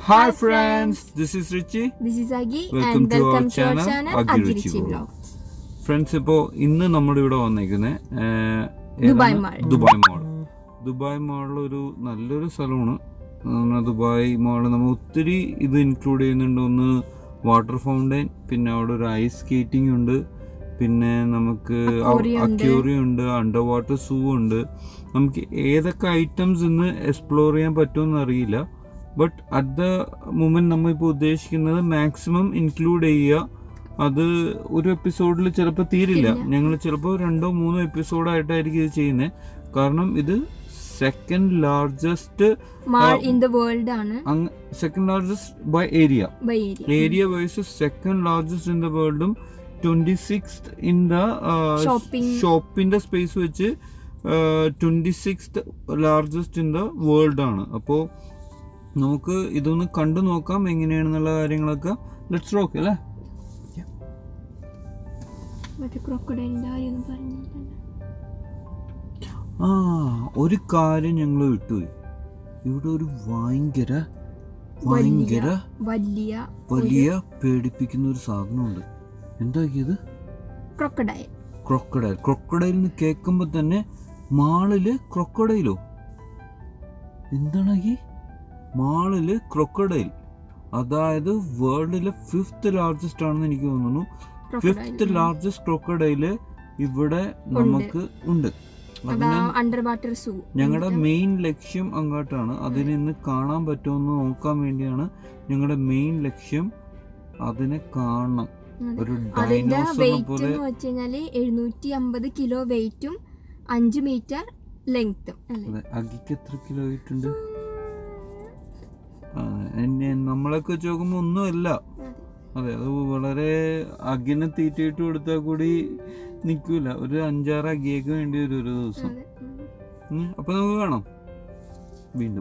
Hi friends, this is Richie. This is Agi Welcome and to our welcome to our channel, channel Agi Agi Richie Richie Vlog. Vlogs. Friends ഇപ്പോൾ ഇന്ന് നമ്മുടെ ഇവിടെ വന്നേക്കുന്നത് Dubai mall. Dubai mall Dubai മാളിൽ ഒരു നല്ലൊരു സ്ഥലമാണ് നമ്മുടെ ദുബായ് മാള് നമ്മൾ ഒത്തിരി ഇത് ഇൻക്ലൂഡ് ചെയ്യുന്നുണ്ട് ഒന്ന് വാട്ടർ ഫൗണ്ടൈൻ പിന്നെ അവിടെ ഒരു ഐസ് സ്കേറ്റിംഗ് ഉണ്ട് പിന്നെ നമുക്ക് Aquarium ഉണ്ട്. അക്യൂറിയം ഉണ്ട് അണ്ടർ വാട്ടർ സൂ ഉണ്ട് നമുക്ക് ഏതൊക്കെ ഐറ്റംസ് ഇന്ന് എക്സ്പ്ലോർ ചെയ്യാൻ പറ്റുമെന്ന് അറിയില്ല ബട്ട് അറ്റ് ദ മൊമെന്റ് നമ്മൾ ഇപ്പോൾ ഉദ്ദേശിക്കുന്നത് മാക്സിമം ഇൻക്ലൂഡ് ചെയ്യുക അത് ഒരു എപ്പിസോഡിൽ ചിലപ്പോൾ തീരില്ല ഇല്ല. ഞങ്ങൾ ചിലപ്പോൾ രണ്ടോ മൂന്നോ എപ്പിസോഡായിട്ടായിരിക്കും ഇത് ചെയ്യുന്നത് കാരണം ഇത് second largest mall in the world ആണ് second largest by area by area area wise second largest in the വേൾഡും twenty six in the Shopping. ഷോപ്പിന്റെ സ്പേസ് വെച്ച് twenty six largest in the world ആണ് അപ്പോൾ നമുക്ക് ഇതൊന്ന് കണ്ടു നോക്കാം എങ്ങനെയാണെന്നുള്ള കാര്യങ്ങളൊക്കെ ലെറ്റ്സ് റോക്ക് അല്ലേ മറ്റേ ക്രോക്കഡൈലിന്റെ കാര്യമൊന്നും പറഞ്ഞില്ലല്ലോ ആ ഒരു കാര്യം ഞങ്ങൾ വിട്ടുപോയി ഇവിടെ ഒരു ഭയങ്കര ഭയങ്കര വലിയ വലിയ പേടിപ്പിക്കുന്ന ഒരു സാധനമുണ്ട് എന്താ ഇത് ക്രോക്കഡൈൽ ക്രൊക്കഡൈൽ ക്രൊക്കഡൈൽ എന്ന് കേൾക്കുമ്പോൾ തന്നെ മാളില് ക്രൊക്കഡൈലോ എന്താണ് ഈ മാളില് ക്രൊക്കഡൈൽ അതായത് വേൾഡിലെ ഫിഫ്ത്ത് ലാർജസ്റ്റ് ആണെന്ന് എനിക്ക് തോന്നുന്നു ഫിഫ്ത്ത് ലാർജസ്റ്റ് ക്രൊക്കഡൈല് ഇവിടെ നമുക്ക് ഉണ്ട് അതാ അതിന് അണ്ടർ വാട്ടർ സൂ ഞങ്ങളുടെ മെയിൻ ലക്ഷ്യം അങ്ങോട്ടാണ് അതിനെ ഇന്ന് കാണാൻ പറ്റുമെന്ന് നോക്കാൻ വേണ്ടിയാണ് ഞങ്ങളുടെ മെയിൻ ലക്ഷ്യം അതിനെ കാണണം ഒരു അതിന്റെ ഡൈനോസറിനെ വെയിറ്റ് പോലെ എന്ന് വെച്ച് കഴിഞ്ഞാല് എഴുന്നൂറ്റി അമ്പത് കിലോ വെയിറ്റും അഞ്ച് മീറ്റർ ലെങ്ത്തും അല്ലേ അതെ അഗിക്ക് എത്ര കിലോ ആയിട്ടുണ്ട് ആ, എന്നെ നമ്മളൊക്കെ വെച്ച് നോക്കുമ്പോ ഒന്നുമല്ല അതെ. അതെ അത് വളരെ അഗിനെ തീറ്റയിട്ട് കൊടുത്താൽ കൂടി നിൽക്കൂല ഒരു അഞ്ചാറ് അഗിയൊക്കെ വേണ്ടി വരും ഒരു ദിവസം അതെ. ഉം. ഉം, അപ്പൊ നമുക്ക് കാണാം വീണ്ടും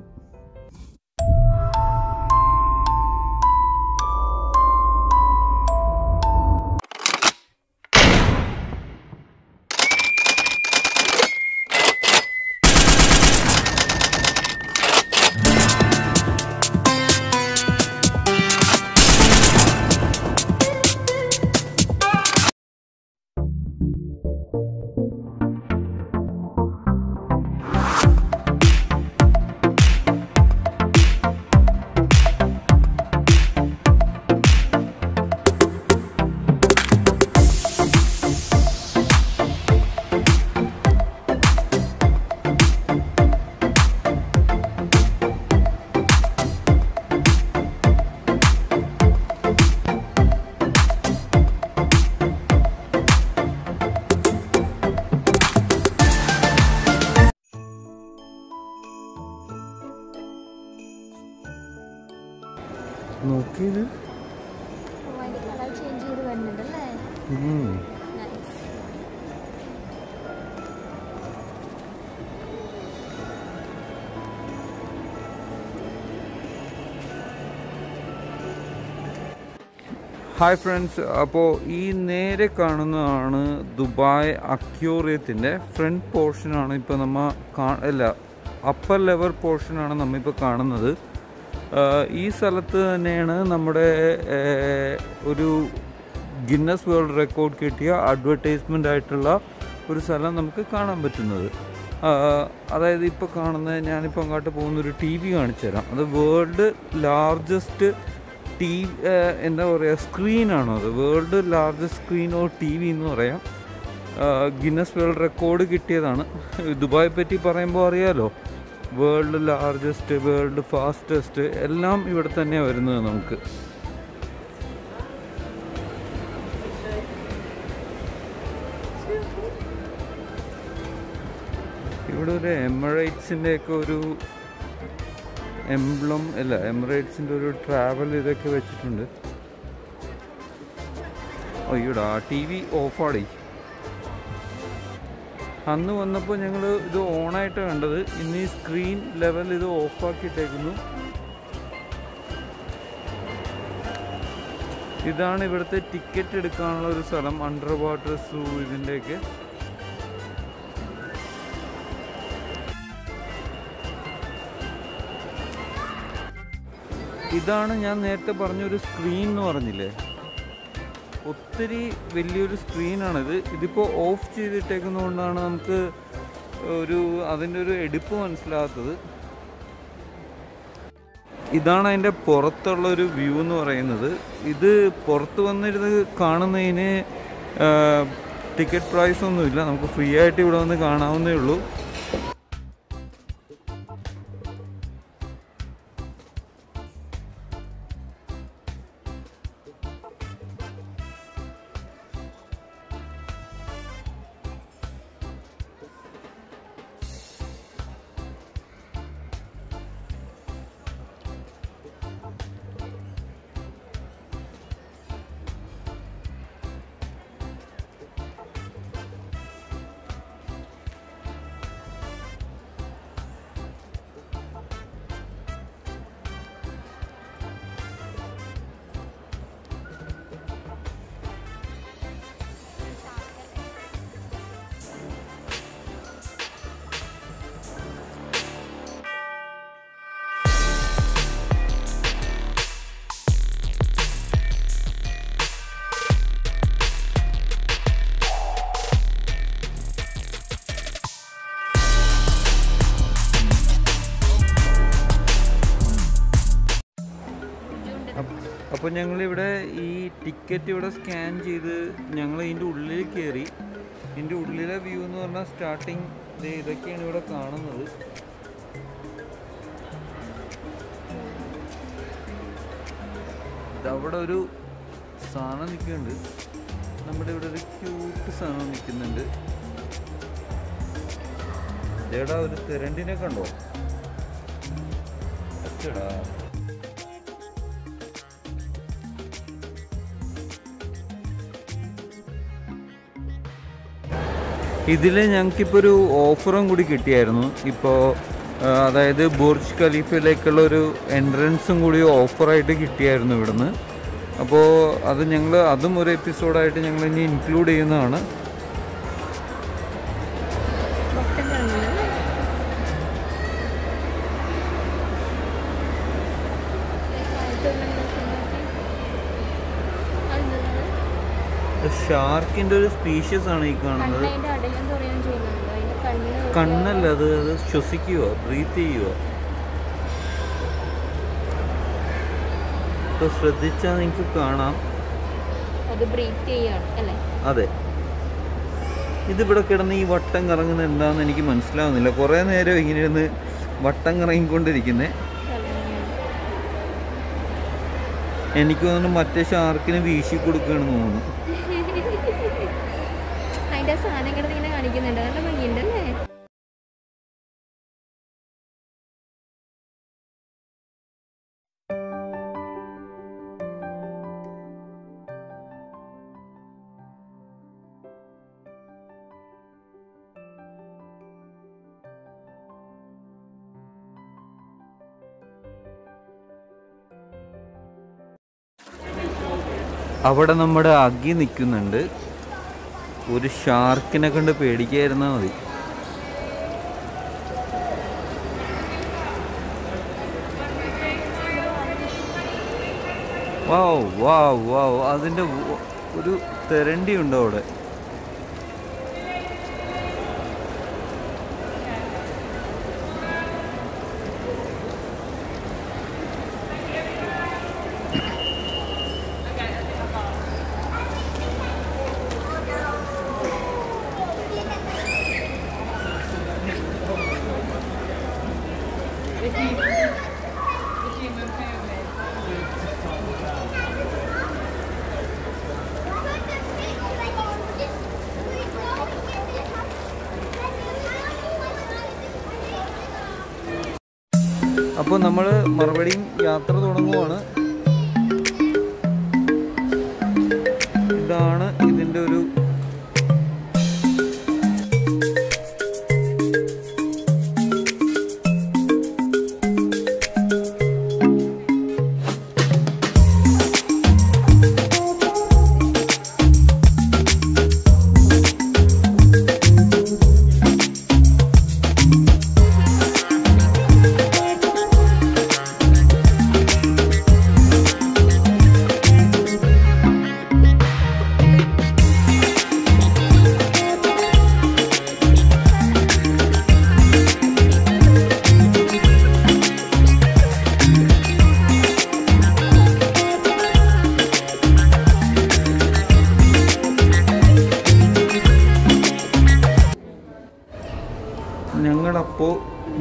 നോക്കിയത് ഓ, അതിന്റെ കളർ ചേഞ്ച് ചെയ്ത് വരുന്നുണ്ടല്ലേ Nice. ഹായ് ഫ്രണ്ട്സ് അപ്പോൾ ഈ നേരെ കാണുന്നതാണ് ദുബായ് അക്യൂറിയത്തിൻ്റെ ഫ്രണ്ട് പോർഷനാണ് ഇപ്പോൾ നമ്മൾ കാ അല്ല അപ്പർ ലെവൽ പോർഷനാണ് നമ്മളിപ്പോൾ കാണുന്നത് ആഹ് ഈ സ്ഥലത്ത് തന്നെയാണ് നമ്മുടെ ആഹ്, ഒരു ഗിന്നസ് വേൾഡ് റെക്കോർഡ് കിട്ടിയ അഡ്വർടൈസ്മെൻ്റ് ആയിട്ടുള്ള ഒരു സ്ഥലം നമുക്ക് കാണാൻ പറ്റുന്നത് ആഹ്, അതായത് ഇപ്പോൾ കാണുന്ന ഞാനിപ്പോൾ അങ്ങോട്ട് പോകുന്ന ഒരു ടി വി കാണിച്ചു തരാം അത് വേൾഡ് ലാർജസ്റ്റ് ടി എന്താ പറയുക സ്ക്രീനാണോ അത് world largest screen or T V എന്ന് പറയാം ഗിന്നസ് വേൾഡ് റെക്കോർഡ് കിട്ടിയതാണ് ദുബായ് പറ്റി പറയുമ്പോൾ അറിയാലോ വേൾഡ് ലാർജസ്റ്റ് വേൾഡ് ഫാസ്റ്റസ്റ്റ് എല്ലാം ഇവിടെ തന്നെയാണ് വരുന്നത് നമുക്ക് ഇവിടെ ഒരു എമിറേറ്റ്സിൻ്റെ ഒക്കെ ഒരു എംബ്ലം അല്ല എമിറേറ്റ്സിൻ്റെ ഒരു ട്രാവൽ ഇതൊക്കെ വെച്ചിട്ടുണ്ട് അയ്യോടാ ടി വി ഓഫാടി അന്ന് വന്നപ്പോൾ ഞങ്ങൾ ഇത് ഓണായിട്ട് കണ്ടത് ഇന്ന് ഈ സ്ക്രീൻ ലെവൽ ഇത് ഓഫാക്കിയിട്ടേക്കുന്നു ഇതാണ് ഇവിടുത്തെ ടിക്കറ്റ് എടുക്കാനുള്ള ഒരു സ്ഥലം അണ്ടർ വാട്ടർ സൂ ഇതിൻ്റെയൊക്കെ ഇതാണ് ഞാൻ നേരത്തെ പറഞ്ഞൊരു സ്ക്രീൻ എന്ന് പറഞ്ഞില്ലേ ഒത്തിരി വലിയൊരു സ്ക്രീനാണിത് ഇതിപ്പോൾ ഓഫ് ചെയ്തിട്ടേക്കുന്നതുകൊണ്ടാണ് നമുക്ക് ഒരു അതിൻ്റെ ഒരു എടുപ്പ് മനസ്സിലാകാത്തത് ഇതാണ് അതിൻ്റെ പുറത്തുള്ള ഒരു വ്യൂ എന്ന് പറയുന്നത് ഇത് പുറത്ത് വന്നിരുന്ന് കാണുന്നതിന് ടിക്കറ്റ് പ്രൈസ് ഒന്നുമില്ല നമുക്ക് ഫ്രീ ആയിട്ട് ഇവിടെ വന്ന് കാണാവുന്നേ ഉള്ളൂ അപ്പോൾ ഞങ്ങളിവിടെ ഈ ടിക്കറ്റ് ഇവിടെ സ്കാൻ ചെയ്ത് ഞങ്ങൾ ഇതിൻ്റെ ഉള്ളിൽ കയറി ഇതിൻ്റെ ഉള്ളിലെ വ്യൂ എന്ന് പറഞ്ഞാൽ സ്റ്റാർട്ടിങ് ഇതൊക്കെയാണ് ഇവിടെ കാണുന്നത് അവിടെ ഒരു സാധനം നിൽക്കുന്നുണ്ട് നമ്മുടെ ഇവിടെ ഒരു ക്യൂട്ട് സാധനം നിൽക്കുന്നുണ്ട് ഇതേടാ ഒരു തിരണ്ടിനെ കണ്ടോ അച്ചടാ ഇതിൽ ഞങ്ങൾക്കിപ്പോൾ ഒരു ഓഫറും കൂടി കിട്ടിയായിരുന്നു ഇപ്പോൾ അതായത് ബുർജ് ഖലീഫയിലേക്കുള്ള ഒരു എൻട്രൻസും കൂടി ഓഫറായിട്ട് കിട്ടിയായിരുന്നു ഇവിടുന്ന് അപ്പോൾ അത് ഞങ്ങൾ അതും ഒരു എപ്പിസോഡായിട്ട് ഞങ്ങൾ ഇനി ഇൻക്ലൂഡ് ചെയ്യുന്നതാണ് മൊത്തം കാണുന്നത് ഷാർക്കിൻ്റെ ഒരു സ്പീഷ്യസ് ആണ് ഈ കാണുന്നത് കണ്ണതിന്റെ അടയും തുറയും ചെയ്യുന്നുണ്ട് അതിന്റെ കണ്ണ് കണ്ണല്ല അത് അത് ശ്വസിക്കുക ബ്രീത്ത് ചെയ്യുക ഇപ്പോൾ ശ്രദ്ധിച്ചാൽ നിങ്ങൾക്ക് കാണാം അത് ബ്രീത്ത് ചെയ്യാണ് അല്ലേ അതെ ഇതിവിടെ കിടന്ന് ഈ വട്ടം കറങ്ങുന്നത് എന്താണെന്ന് എനിക്ക് മനസ്സിലാവുന്നില്ല കുറേ നേരം ഇങ്ങനെ ഇരുന്ന് വട്ടം കറങ്ങിക്കൊണ്ടിരിക്കുന്നത് എനിക്ക് തോന്നുന്നു മറ്റേ ഷാർക്കിന് വീശി കൊടുക്കുകയാണെന്ന് തോന്നുന്നു അതിന്റെ സാധനം കിടന്ന് ഇങ്ങനെ കാണിക്കുന്നുണ്ട് നല്ല ഭംഗിയുണ്ടല്ലേ അവിടെ നമ്മുടെ അഗി നിൽക്കുന്നുണ്ട് ഒരു ഷാർക്കിനെ കണ്ട് പേടിക്കായിരുന്നാൽ മതി വാവ് വാവ് വാവ് അതിൻ്റെ ഉ- ഒരു തെരണ്ടി ഉണ്ട് അവിടെ അപ്പോൾ നമ്മൾ മറുപടിയും യാത്ര തുടങ്ങുവാണ് ഇതാണ് ഇതിൻ്റെ ഒരു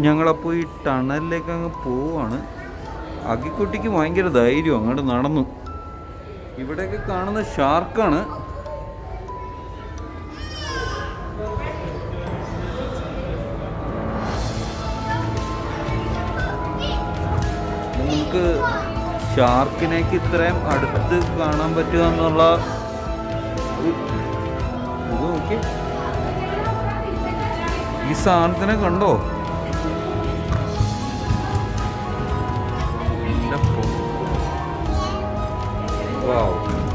ഞങ്ങളപ്പോൾ ഈ ടണലിലേക്ക് അങ്ങ് പോവാണ് അകിക്കുട്ടിക്ക് ഭയങ്കര ധൈര്യം അങ്ങോട്ട് നടന്നു ഇവിടെയൊക്കെ കാണുന്ന ഷാർക്കാണ് നമുക്ക് ഷാർക്കിനേക്ക് ഇത്രയും അടുത്ത് കാണാൻ പറ്റുക എന്നുള്ള ഒരു- ഇത് നോക്കി ഈ സാധനത്തിനെ കണ്ടോ എൻ്റെ പൊ- വൗ.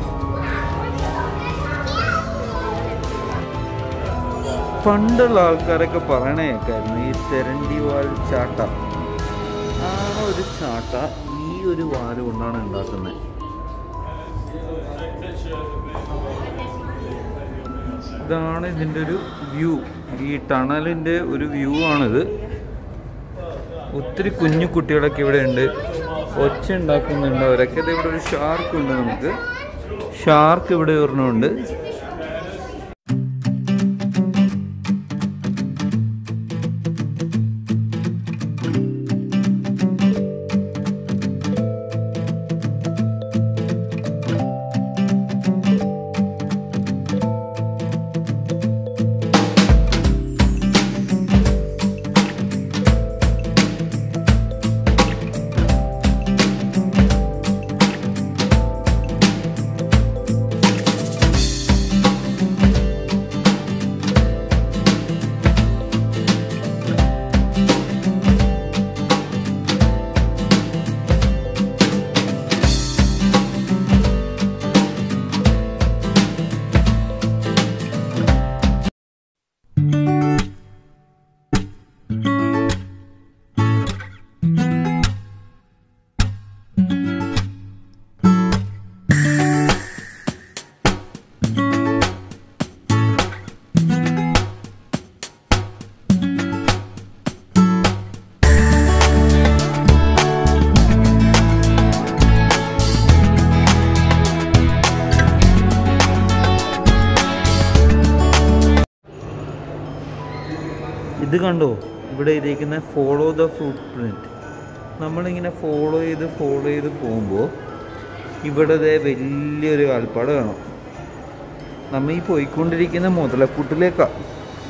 പണ്ടുള്ള ആൾക്കാരൊക്കെ പറയണ കേൾക്കായിരുന്നു ഈ തെരണ്ടി വാൽ ചാട്ട ആ ഒരു ചാട്ട ഈ ഒരു വാല് കൊണ്ടാണ് ഉണ്ടാക്കുന്നത് ഇതാണ് ഇതിൻ്റെ ഒരു വ്യൂ ഈ ടണലിൻ്റെ ഒരു വ്യൂ ആണിത് ഒത്തിരി കുഞ്ഞു കുട്ടികളൊക്കെ ഇവിടെ ഉണ്ട് ഒച്ച ഉണ്ടാക്കുന്നുണ്ട് അവരൊക്കെ ഇത് ഇവിടെ ഒരു ഷാർക്ക് ഉണ്ട് നമുക്ക് ഷാർക്ക് ഇവിടെ ഒരെണ്ണമുണ്ട് ഇത് കണ്ടോ ഇവിടെ ഇരിക്കുന്ന ഫോളോ ദ ഫുട് പ്രിൻറ്റ് നമ്മളിങ്ങനെ ഫോളോ ചെയ്ത് ഫോളോ ചെയ്ത് പോകുമ്പോൾ ഇവിടെ ദേ വലിയൊരു കാൽപ്പാട് കാണാം നമ്മൾ ഈ പോയിക്കൊണ്ടിരിക്കുന്ന മുതലക്കൂട്ടിലേക്കാണ്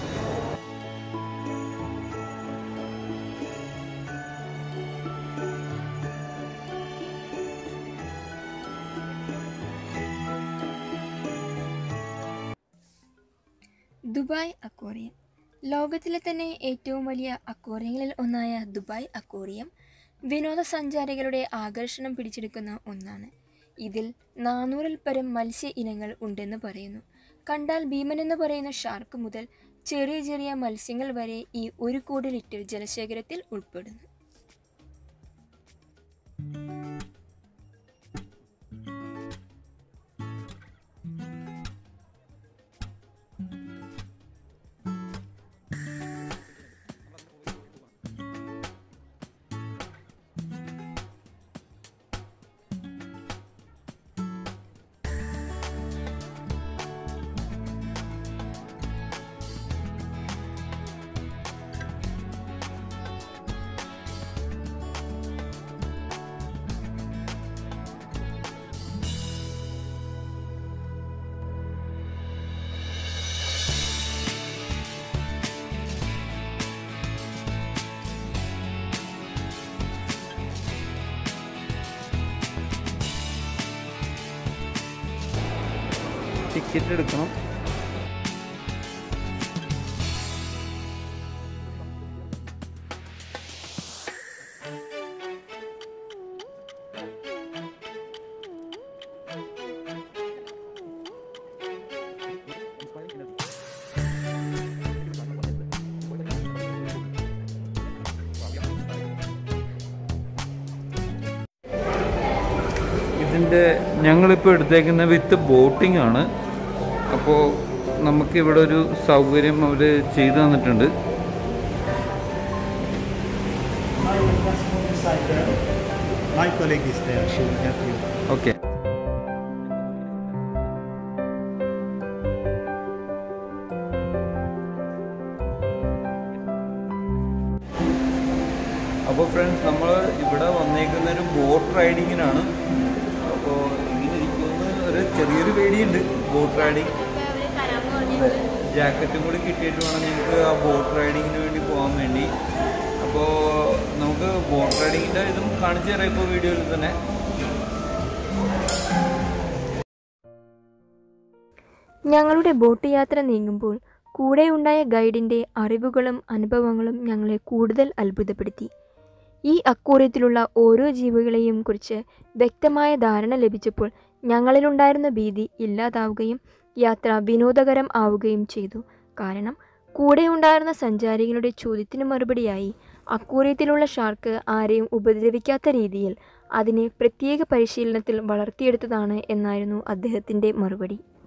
ദുബായ് അക്വേറിയം ലോകത്തിലെ തന്നെ ഏറ്റവും വലിയ അക്വേറിയങ്ങളിൽ ഒന്നായ ദുബായ് അക്വേറിയം വിനോദസഞ്ചാരികളുടെ ആകർഷണം പിടിച്ചെടുക്കുന്ന ഒന്നാണ് ഇതിൽ നാനൂറിൽ പരം മത്സ്യ ഇനങ്ങൾ ഉണ്ടെന്ന് പറയുന്നു കണ്ടാൽ ഭീമൻ എന്ന് പറയുന്ന ഷാർക്ക് മുതൽ ചെറിയ ചെറിയ മത്സ്യങ്ങൾ വരെ ഈ ഒരു കോടി ലിറ്റർ ജലശേഖരത്തിൽ ഉൾപ്പെടുന്നു ടിക്കറ്റ് എടുക്കണം ഇതിൻ്റെ ഞങ്ങളിപ്പോൾ എടുത്തേക്കുന്ന വിത്ത് ബോട്ടിംഗ് ആണ് അപ്പോൾ നമുക്കിവിടെ ഒരു സൗകര്യം അവർ ചെയ്തു തന്നിട്ടുണ്ട് My colleague is there. She will help you. Okay റൈഡിങ്ങിനാണ് അപ്പോൾ ഇങ്ങനെ ഇരിക്കുമെന്ന് ഒരു ചെറിയൊരു പേടിയുണ്ട് ബോട്ട് റൈഡിങ് ജാക്കറ്റും കൂടി കിട്ടിയിട്ട് വേണം ഞങ്ങൾക്ക് ആ ബോട്ട് റൈഡിങ്ങിന് വേണ്ടി പോകാൻ വേണ്ടി അപ്പോൾ നമുക്ക് ബോട്ട് റൈഡിങ്ങിൻ്റെ ഇതും കാണിച്ചു തരാം ഇപ്പോൾ വീഡിയോയിൽ തന്നെ ഞങ്ങളുടെ ബോട്ട് യാത്ര നീങ്ങുമ്പോൾ കൂടെയുണ്ടായ ഗൈഡിൻ്റെ അറിവുകളും അനുഭവങ്ങളും ഞങ്ങളെ കൂടുതൽ അത്ഭുതപ്പെടുത്തി ഈ അക്കൂറിയത്തിലുള്ള ഓരോ ജീവികളെയും കുറിച്ച് വ്യക്തമായ ധാരണ ലഭിച്ചപ്പോൾ ഞങ്ങളിലുണ്ടായിരുന്ന ഭീതി ഇല്ലാതാവുകയും യാത്ര വിനോദകരം ആവുകയും ചെയ്തു കാരണം കൂടെയുണ്ടായിരുന്ന സഞ്ചാരികളുടെ ചോദ്യത്തിന് മറുപടിയായി അക്കൂറിയത്തിലുള്ള ഷാർക്ക് ആരെയും ഉപദ്രവിക്കാത്ത രീതിയിൽ അതിനെ പ്രത്യേക പരിശീലനത്തിൽ വളർത്തിയെടുത്തതാണ് എന്നായിരുന്നു അദ്ദേഹത്തിൻ്റെ മറുപടി